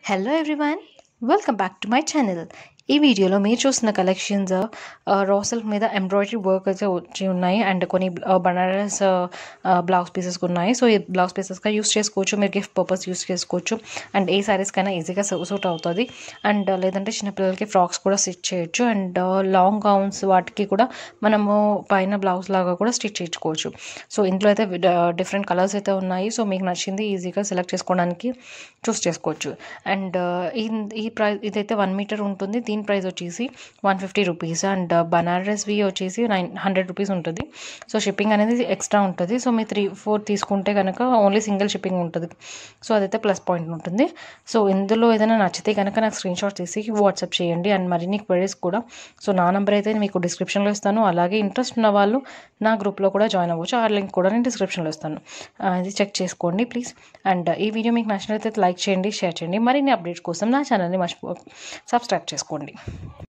hello everyone welcome back to my channel ఈ వీడియోలో మీరు చూస్తున్న కలెక్షన్స్ రా సిల్క్ మీద ఎంబ్రాయిడరీ వర్క్ అయితే వచ్చి ఉన్నాయి అండ్ కొన్ని uh, బనారస్ బ్లౌజ్ పీసెస్ ఉన్నాయి సో ఈ బ్లౌజ్ పీసెస్గా యూస్ చేసుకోవచ్చు మీరు గిఫ్ట్ పర్పస్ యూస్ చేసుకోవచ్చు అండ్ ఏ సారీస్ కైనా ఈజీగా సూట్ అవుతుంది అండ్ లేదంటే చిన్నపిల్లలకి ఫ్రాక్స్ కూడా స్టిచ్ చేయొచ్చు అండ్ లాంగ్ గౌన్స్ వాటికి కూడా మనము పైన బ్లౌజ్ లాగా కూడా స్టిచ్ చేయించుకోవచ్చు సో ఇందులో అయితే డిఫరెంట్ కలర్స్ అయితే ఉన్నాయి సో మీకు నచ్చింది ఈజీగా సెలెక్ట్ చేసుకోవడానికి చూస్ చేసుకోవచ్చు అండ్ ఈ ఈ ప్రైస్ ఇదైతే వన్ మీటర్ ఉంటుంది దీని ప్రైస్ వచ్చేసి వన్ ఫిఫ్టీ రూపీస్ అండ్ బనారస్వి వచ్చేసి నైన్ హండ్రెడ్ రూపీస్ ఉంటుంది సో షిప్పింగ్ అనేది ఎక్స్ట్రా ఉంటుంది సో మీ త్రీ ఫోర్ తీసుకుంటే కనుక ఓన్లీ సింగిల్ షిప్పింగ్ ఉంటుంది సో అదైతే ప్లస్ పాయింట్ ఉంటుంది సో ఇందులో ఏదైనా నచ్చితే కనుక నాకు స్క్రీన్ షాట్ తీసి వాట్సాప్ చేయండి అండ్ మరిన్ని క్వరీస్ కూడా సో నా నెంబర్ అయితే మీకు డిస్క్రిప్షన్లో ఇస్తాను అలాగే ఇంట్రెస్ట్ ఉన్న వాళ్ళు నా గ్రూప్లో కూడా జాయిన్ అవ్వచ్చు ఆ లింక్ కూడా నేను డిస్క్రిప్షన్లో ఇస్తాను ఆ, ఇది చెక్ చేసుకోండి ప్లీజ్ అండ్ ఈ వీడియో మీకు నచ్చినట్లయితే లైక్ చేయండి షేర్ చేయండి మరిన్ని అప్డేట్స్ కోసం నా ఛానల్ని మర్చిపో సబ్స్క్రైబ్ చేసుకోండి